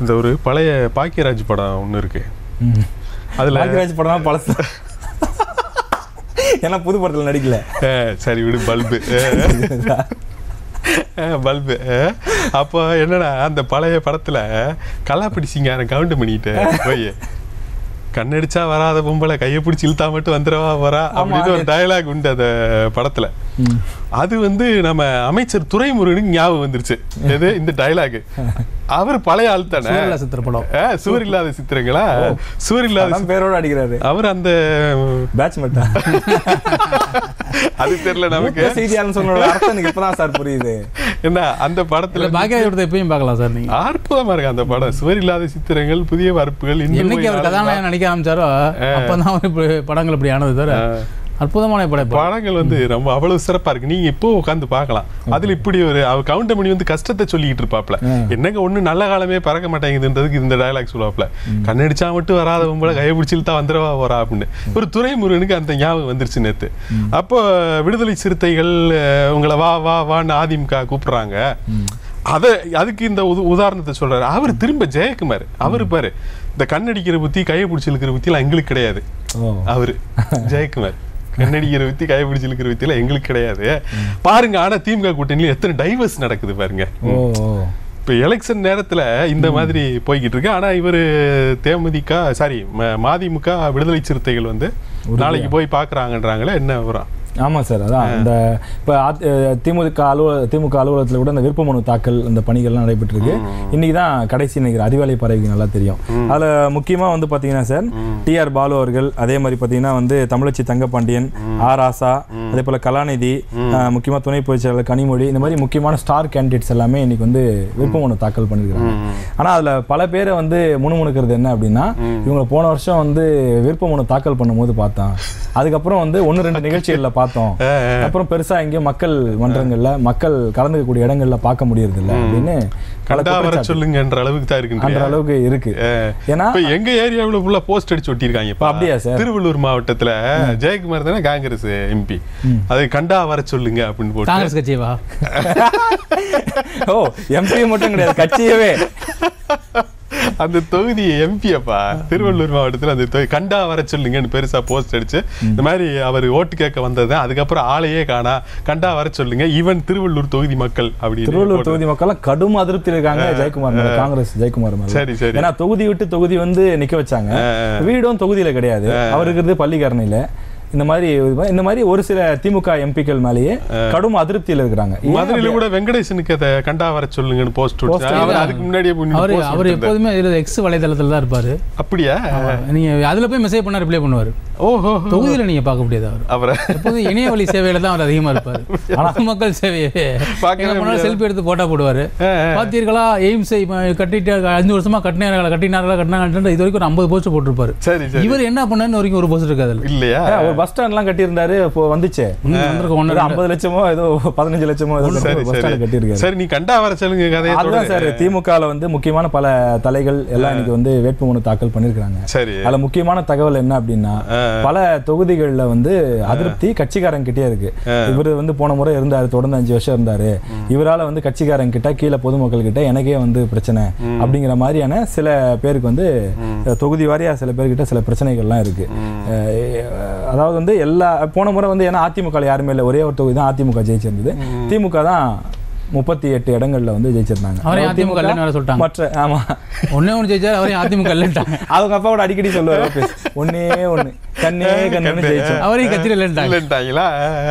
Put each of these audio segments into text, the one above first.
இந்த ஒரு பழைய பாக்கியராஜ் படம் ஒன்று இருக்கு அதுல பாக்கியராஜ் படம் பழசு ஏன்னா புது படத்துல நடிக்கல அஹ், சரி விடு பல்பு பல்பு அப்போ என்னடா அந்த பழைய படத்துல கலாப்பிடி சிங்காரம் கவுண்ட் பண்ணிட்டு போய் கண்ணடிச்சா வராத பொம்பளை கையை பிடிச்சி இழுத்தா மட்டும் வந்துடவா வரா அப்படின்னு ஒரு டயலாக் உண்டு அந்த படத்துல ம். அது வந்து நம்ம அமைச்சர் துரைமுருகனுக்கு ஞாபகம் வந்துருச்சு எது இந்த டயலாக் அவர் பழைய ஆள் தானே சூரியல சித்திர படம் ஆ, சுவர் இல்லாத சித்திரங்களா சுவர் இல்லாத அதான் பேரோட அடிக்கிறாரு அவர் அந்த பேட்ச் மட்டும் அது தெரியல நமக்கு செய்தியாளர் சொன்னோட அர்த்தம் எனக்கு இப்பதான் சார் புரியுது என்ன அந்த படத்துல இல்ல பாக்கியராஜ் எப்பயும் பார்க்கலாம் சார் நீங்க அற்புதமா இருக்கு அந்த படம் சுவர் இல்லாத சித்திரங்கள் புதிய வரப்புகள் இன்னும் என்னைக்கு அவர் போய் கதாநாயகன் நடிக்க ஆரம்பிச்சாரோ அப்பதான் அவர் இப்படி படங்கள் இப்படி ஆனது தவிர அற்புதமான படைப்பு படங்கள் வந்து ரொம்ப அவ்வளவு சிறப்பா இருக்கு நீங்க இப்போ உட்காந்து பார்க்கலாம் அதுல இப்படி ஒரு அவ கவுண்டமணி வந்து கஷ்டத்தை சொல்லிக்கிட்டு இருப்பாப்ல என்னங்க ஒண்ணு நல்ல காலமே பறக்க மாட்டேங்குதுன்றதுக்கு இந்த டயலாக் சொல்லுவாப்ல கண்ணடிச்சா மட்டும் வராத பொம்பளை கையை பிடிச்சிட்டு வந்துடவா வரா அப்படின்னு ஒரு துரைமுருகனுக்கு அந்த ஞாபகம் வந்துருச்சு நேத்து அப்போ விடுதலை சிறுத்தைகள் அஹ், உங்களை வா வா வான்னு அதிமுக கூப்பிடுறாங்க அத அதுக்கு இந்த உது- உதாரணத்தை சொல்றாரு அவர் திரும்ப ஜெயக்குமார் அவரு பாரு இந்த கண்ணடிக்கிற புத்தி கையை பிடிச்சி இழுக்கிற புத்திலாம் எங்களுக்கு கிடையாது ஓ அவரு ஜெயக்குமார் கண்ணடிக்கிற வித்தி கையை பிடிச்சி இழுக்கிற வித்தியில எங்களுக்கு கிடையாது பாருங்க ஆனா திமுக கூட்டணியில எத்தனை டைவர்ஸ் நடக்குது பாருங்க ஓ ஓ. இப்ப எலெக்ஷன் நேரத்துல இந்த மாதிரி போய்கிட்டு இருக்கு ஆனா இவரு தேமுதிக சாரி மதிமுக விடுதலை சிறுத்தைகள் வந்து நாளைக்கு போய் பாக்குறாங்கன்றாங்களே என்ன வரும் ஆமா சார் அதான் இந்த இப்போ திமுக அலுவல திமுக அலுவலகத்தில் கூட இந்த விருப்ப மனு தாக்கல் அந்த பணிகள்லாம் நடைபெற்று இருக்கு இன்னைக்கு தான் கடைசி நினைக்கிறேன் அறிவாலை பறவைக்கு நல்லா தெரியும் அதுல முக்கியமா வந்து பாத்தீங்கன்னா சார் டிஆர் பாலு அவர்கள் அதே மாதிரி பாத்தீங்கன்னா வந்து தமிழச்சி தங்கப்பாண்டியன் ஆர் ஆசா அதே போல கலாநிதி அஹ், முக்கியமா துணை பொதுச் செயலாளர் கனிமொழி இந்த மாதிரி முக்கியமான ஸ்டார் கேண்டிடேட்ஸ் எல்லாமே இன்னைக்கு வந்து விருப்ப மனு தாக்கல் பண்ணிருக்காங்க ஆனா அதுல பல பேரை வந்து முணுமுணுக்கிறது என்ன அப்படின்னா இவங்க போன வருஷம் வந்து விருப்ப மனு தாக்கல் பண்ணும்போது பார்த்தோம் அதுக்கப்புறம் வந்து ஒன்னு ரெண்டு நிகழ்ச்சிகள்ல பார்த்தோம் அப்புறம் பெருசா எங்கேயும் மக்கள் மன்றங்கள்ல மக்கள் கலந்துக்கக்கூடிய இடங்கள்ல பார்க்க முடியறது இல்ல அப்படின்னு பல கண்டா வர குற்றச்சாட்டு சொல்லுங்கன்ற அளவுக்கு தான் அந்த இருக்கு அளவுக்கு இருக்கு ஏன்னா இப்ப எங்க ஏரியாவுல ஃபுல்லா போஸ்ட் அடிச்சு ஒட்டியிருக்காங்க அப்படியா சார்? திருவள்ளூர் மாவட்டத்துல ஜெயக்குமார் தானே காங்கிரஸ் எம்பி அது கண்டா வர சொல்லுங்க அப்படின்னு போட்டு காங்கிரஸ் கட்சியவா ஓ எம்பி மட்டும் கிடையாது கட்சியவே அந்த தொகுதி எம்பி அப்பா திருவள்ளூர் மாவட்டத்துல அந்த தொகுதி கண்டா வர சொல்லுங்கன்னு பெருசா போஸ்ட் அடிச்சு இந்த மாதிரி அவர் ஓட்டு கேட்க வந்தது அதுக்கப்புறம் ஆளையே காணா கண்டா வர சொல்லுங்க ஈவன் திருவள்ளூர் தொகுதி மக்கள் அப்படின்னு திருவள்ளூர் போட்டு- தொகுதி மக்கள் கடும் அதிருப்தி இருக்காங்க ஜெயக்குமார் மேல காங்கிரஸ் ஜெயக்குமார் மேல சரி, சரி. ஏன்னா தொகுதி விட்டு தொகுதி வந்து நிக்க வச்சாங்க வீடும் தொகுதியில கிடையாது அவர் இருக்கிறது பள்ளிக்கரணையில இந்த மாதிரி இந்த மாதிரி ஒரு சில திமுக எம்பிக்கள் மேலேயே கடும் அதிருப்தியில இருக்கிறாங்க ஏன் மதுரையில கூட வெங்கடேசனுக்கு அதை கண்டா வர சொல்லுங்கன்னு போஸ்ட் Post அவர் அதுக்கு முன்னாடியே முன்னாடி அவர் post அவர் விட்டிருந்தாரு. எப்போதுமே இதுல எக்ஸ் வலைதளத்துல தான் இருப்பாரு அப்படியா நீங்க அதுல போய் மெசேஜ் பண்ணா ரிப்ளை பண்ணுவாரு ஓஹோ தொகுதியில நீங்க பார்க்க முடியாது அவர் அவரை எப்போதும் இணைய வழி சேவையில தான் அவர் அதிகமா இருப்பாரு ஆனா மக்கள் சேவையே பார்க்கவே என்ன பண்ணாலும் செல்ஃபி எடுத்து போட்டா போடுவாரு பாத்தீர்களா எய்ம்ஸ் கட்டிட்டு அஞ்சு வருஷமா கட்டினார்களா கட்டினார்களா கட்டினாங்க இது வரைக்கும் ஒரு ஐம்பது போஸ்ட் போட்டிருப்பாரு சரி சரி இவர் என்ன பண்ணாருன்னு வரைக்கும் ஒரு போஸ்ட் இருக்காது அதுல இல்லையா ஏன் ஒரு பஸ் ஸ்டாண்ட்லாம் கட்டியிருந்தாரு இப்போ வந்துச்சு இன்னும் வந்திருக்க ஒன்று ஐம்பது லட்சமோ ஏதோ பதினஞ்சு லட்சமோ ஏதோ சரி பஸ் சரி ஸ்டாண்ட் கட்டியிருக்காரு சரி நீ கண்டா வர சொல்லுங்க கதையை அதுதான் சார் திமுகல வந்து முக்கியமான பல தலைகள் எல்லாம் இன்னைக்கு வந்து வேட்புமனு தாக்கல் பண்ணிருக்காங்க சரி அதுல முக்கியமான தகவல் என்ன அப்படின்னா பல தொகுதிகள்ல வந்து அதிருப்தி கட்சிக்காரங்க கிட்டே இருக்கு இவர் வந்து போன முறை இருந்தாரு தொடர்ந்து அஞ்சு வருஷம் இருந்தாரு இவரால வந்து கட்சிக்காரங்க கிட்ட கீழே பொதுமக்கள் கிட்ட எனக்கே வந்து பிரச்சனை அப்படிங்கிற மாதிரியான சில பேருக்கு வந்து தொகுதி வாரியா சில பேர்கிட்ட சில பிரச்சனைகள்லாம் இருக்கு அஹ் அதாவது வந்து எல்லா போன முறை வந்து ஏன்னா அதிமுக ல யாருமே இல்லை ஒரே ஒரு தொகுதி தான் அதிமுக ஜெயிச்சிருந்தது திமுக தான் முப்பத்தி எட்டு இடங்கள்ல வந்து ஜெயிச்சிருந்தாங்க அவரையும் அதாவது அதிமுக இல்லைன்னு வேற சொல்லிட்டாங்க. மற்ற ஆமா ஒண்ணே ஒன்று ஜெயிச்சாரு அவரையும் அதிமுக இல்லைன்ட்டாங்க அவங்க அப்பாவோட அடிக்கடி சொல்லுவாரு லோபேஷ். ஒண்ணே ஒண்ணு கண்ணே கண்ணு ஜெயிச்சோம் அவரையும் கட்சியில் இல்லைன்ட்டாங்க இல்லைன்ட்டாங்களா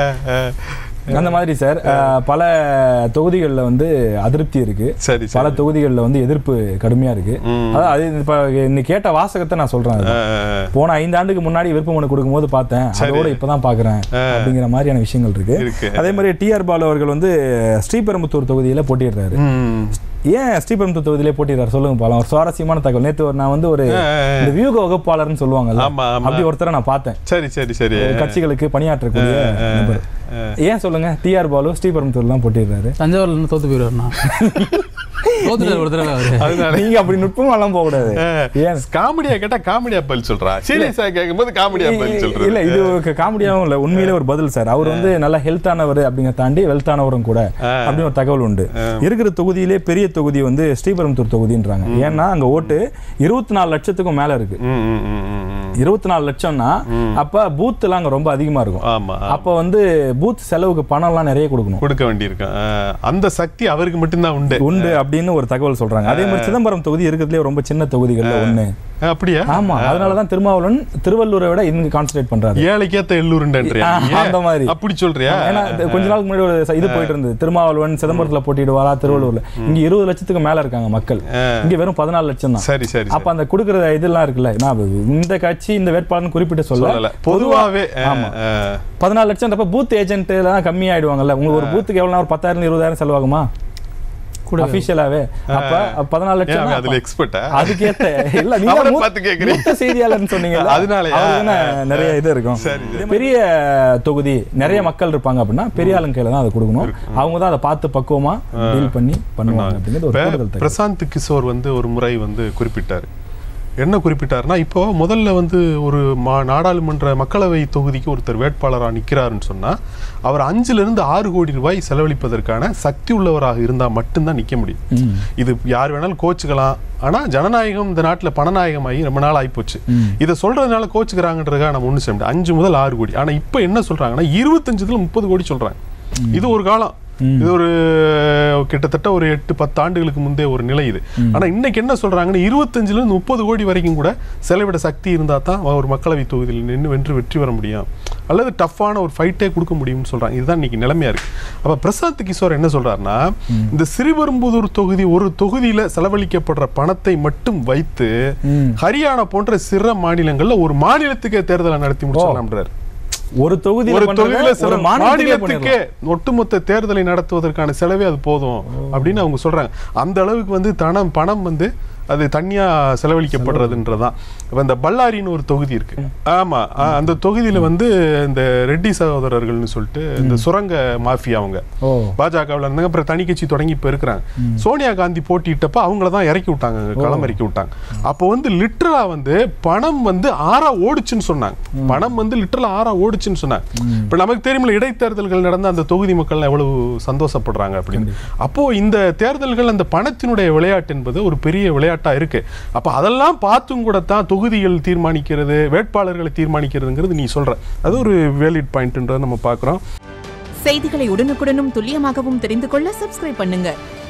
அந்த மாதிரி சார் அஹ், பல தொகுதிகளில் வந்து அதிருப்தி இருக்கு சரி பல சரி தொகுதிகளில் வந்து எதிர்ப்பு கடுமையா இருக்கு ம். அதான் அது இப்ப இன்னைக்கு கேட்ட வாசகத்தை நான் சொல்றேன் அதுதான். அஹ், போன ஐந்து ஆண்டுக்கு முன்னாடி விருப்ப மனு கொடுக்கும்போது பார்த்தேன் அதோட இப்பதான் பாக்குறேன் அப்படிங்கிற மாதிரியான விஷயங்கள் இருக்கு இருக்கு அதே மாதிரி டிஆர் பாலு அவர்கள் வந்து ஸ்ரீபெரும்புத்தூர் தொகுதியில போட்டிடுறாரு ம். ஏன் ஸ்ரீபெரும்புத்தூர் தொகுதியிலே போட்டிடுறாரு சொல்லுங்க பாலம் ஒரு சுவாரஸ்யமான தகவல் நேத்து ஒரு நான் வந்து ஒரு அஹ், இந்த வியூக வகுப்பாளர்னு சொல்லுவாங்கல்ல ஆமா ஆமா அப்படி ஒருத்தரை நான் பார்த்தேன் சரி சரி சரி கட்சிகளுக்கு பணியாற்றக்கூடிய நபர் ஏன் சொல்லுங்க டிஆர் பாலு ஸ்ரீபெரும்புத்தூர் தான் போட்டிடுறாரு தஞ்சாவூர்ல இருந்து தோத்து போயிடுவாருண்ணா தோத்துட்டாரு ஒரு தடவை அவரு அதனால நீங்க அப்படி நுட்பமாலாம் போக கூடாது ஏன் காமெடியா கேட்டா காமெடியா பதில் சொல்றா சீரியஸா கேட்கும்போது காமெடியா பதில் சொல்றது இல்ல இது காமெடியாவும் இல்ல உண்மையிலே ஒரு பதில் சார் அவர் வந்து நல்லா ஹெல்த்தானவர் அப்படிங்கிற தாண்டி வெல்த்தானவரும் கூட அப்படின்னு ஒரு தகவல் உண்டு இருக்கிற தொகுதியிலே பெரிய தொகுதி வந்து ஸ்ரீபெரும்புத்தூர் தொகுதின்றாங்க ஏன்னா அங்க ஓட்டு இருபத்தி நாலு லட்சத்துக்கும் மேல இருக்கு ம், ம், ம், ம், ம். இருபத்தி நாலு லட்சம்னா அப்ப பூத் எல்லாம் அங்க ரொம்ப அதிகமா இருக்கும் ஆமா அப்ப வந்து பூத் செலவுக்கு பணம் எல்லாம் நிறைய கொடுக்கணும் கொடுக்க வேண்டியிருக்கும் ஆ, அந்த சக்தி அவருக்கு மட்டும்தான் உண்டு உண்டு அப்படின்னு ஒரு தகவல் சொல்றாங்க அதே மாதிரி சிதம்பரம் தொகுதி இருக்கிறதுலே ரொம்ப சின்ன தொகுதிகள்ல ஒண்ணு ஆ, அப்படியா ஆமா அதனாலதான் திருமாவளவன் திருவள்ளூரை விட இங்க கான்சென்ட்ரேட் பண்றாரு ஏழைக்கேத்த எள்ளூருன்றன்றியா ஆ, நீ? அந்த மாதிரி. அப்படி சொல்றியா ஏன்னா இது கொஞ்ச நாளுக்கு முன்னாடி ஒரு ச- இது போயிட்டு இருந்தது திருமாவளவன் சிதம்பரத்துல போட்டிடுவாரா திருவள்ளூர்ல இங்க இருபது லட்சத்துக்கு மேல இருக்காங்க மக்கள் இங்க வெறும் பதினாலு லட்சம் தான் சரி சரி அப்ப அந்த கொடுக்குற இதெல்லாம் இருக்குல்ல நான் இந்த கட்சி இந்த வேட்பாளர்னு குறிப்பிட்டு சொல்லல சொல்ல பொதுவாவே ஆ, ஆமா. ஆ. பதினாலு லட்சம்ன்றப்ப பூத் ஏஜென்ட் எல்லாம் கம்மி ஆயிடுவாங்கல்ல உங்களுக்கு ஒரு பூத்துக்கு எவ்வளவு ஒரு பத்தாயிரம் இருபதாயிரம் செலவாகுமா கூட அபிஷியலாவே அப்ப பதினாலு ஏன் அவன் லட்சம் அதுல எக்ஸ்பர்ட்டா அதுக்கேத்த இல்ல நீங்க அவரை மூத்த- பார்த்து கேக்குறீங்க. மூத்த செய்தியாளர்னு சொன்னீங்க அதனாலயா? நிறைய இது இருக்கும் சரி, பெரிய தொகுதி நிறைய மக்கள் இருப்பாங்க அப்படின்னா பெரிய ஆளுங்க கையில தான் அதை கொடுக்கணும் அவங்க தான் அதை பார்த்து பக்குவமா டீல் பண்ணி பண்ணுவாங்க அப்படிங்கிறது ஒரு இப்ப கூடுதல் தகவல். பிரசாந்த் கிஷோர் வந்து ஒரு முறை வந்து குறிப்பிட்டார் என்ன குறிப்பிட்டாருன்னா இப்போ முதல்ல வந்து ஒரு மா நாடாளுமன்ற மக்களவை தொகுதிக்கு ஒருத்தர் வேட்பாளராக நிற்கிறாருன்னு சொன்னா அவர் அஞ்சுல இருந்து ஆறு கோடி ரூபாய் செலவழிப்பதற்கான சக்தி உள்ளவராக இருந்தா மட்டும்தான் நிக்க முடியும் ம். இது யார் வேணாலும் கோச்சுக்கலாம் ஆனா ஜனநாயகம் இந்த நாட்டுல பணநாயகமாகி ரொம்ப நாள் ஆயிப்போச்சு ம். இதை சொல்றதுனால கோச்சுக்கிறாங்கன்றதுக்காக நம்ம ஒண்ணு செய்ய முடியாது அஞ்சு முதல் ஆறு கோடி ஆனா இப்போ என்ன சொல்றாங்கன்னா இருபத்தஞ்சுல முப்பது கோடி சொல்றாங்க இது ஒரு காலம் இது ஒரு கிட்டத்தட்ட ஒரு எட்டு பத்து ஆண்டுகளுக்கு முந்தைய ஒரு நிலை இது ஆனா இன்னைக்கு என்ன சொல்றாங்கன்னா இருபத்தஞ்சுல இருந்து முப்பது கோடி வரைக்கும் கூட செலவிட சக்தி இருந்தா தான் ஒரு மக்களவை தொகுதியில் நின்று வென்று வெற்றி பெற முடியும் அல்லது டஃப்பான ஒரு ஃபைட்டே கொடுக்க முடியும்னு சொல்றாங்க இதுதான் இன்னைக்கு நிலைமையா இருக்கு அப்ப பிரசாந்த் கிஷோர் என்ன சொல்றாருன்னா இந்த சிறுபெரும்புதூர் தொகுதி ஒரு தொகுதியில செலவழிக்கப்படுற பணத்தை மட்டும் வைத்து ம். ஹரியானா போன்ற சிற மாநிலங்கள்ல ஒரு மாநிலத்துக்கே தேர்தலை நடத்தி முடிச்சிடலாம்ன்றாரு ஒரு தொகுதியில ஒரு பண்றத தொகுதியில ஒரு சில மாநிலத்துக்கே மாநிலத்துக்கே ஒட்டுமொத்த தேர்தலை நடத்துவதற்கான செலவே அது போதும் அப்படின்னு அவங்க சொல்றாங்க அந்த அளவுக்கு வந்து தனம் பணம் வந்து அது தனியா செலவழிக்கப்படுறதுன்றதான் இப்ப இந்த பல்லாரின்னு ஒரு தொகுதி இருக்கு ஆமா ஆ, அந்த தொகுதியில வந்து இந்த ரெட்டி சகோதரர்கள்னு சொல்லிட்டு இந்த சுரங்க மாஃபியா அவங்க ஓ பாஜகவில் இருந்தாங்க அப்புறம் தனி கட்சி தொடங்கி இப்போ இருக்கிறாங்க சோனியா காந்தி போட்டியிட்டப்ப அவங்கள தான் இறக்கி விட்டாங்க அங்க களம் இறக்கி விட்டாங்க அப்போ வந்து லிட்டரலா வந்து பணம் வந்து ஆறா ஓடுச்சுன்னு சொன்னாங்க பணம் வந்து லிட்டரலா ஆறா ஓடுச்சுன்னு சொன்னாங்க இப்போ நமக்கு தெரியுமில்ல இடைத்தேர்தல்கள் நடந்த அந்த தொகுதி மக்கள் எவ்வளவு சந்தோஷப்படுறாங்க அப்படின்னு அப்போ இந்த தேர்தல்கள் அந்த பணத்தினுடைய விளையாட்டு என்பது ஒரு பெரிய விளையாட்டா இருக்கு அப்போ அதெல்லாம் பார்த்தும் கூட தான் தொகுதிகள் தீர்மானிக்கிறது வேட்பாளர்களை தீர்மானிக்கிறதுங்கிறது நீ சொல்ற அது ஒரு வேலிட் பாயிண்ட்ன்றதை நம்ம பார்க்குறோம் செய்திகளை உடனுக்குடனும் துல்லியமாகவும் தெரிந்து கொள்ள சப்ஸ்கிரைப் பண்ணுங்க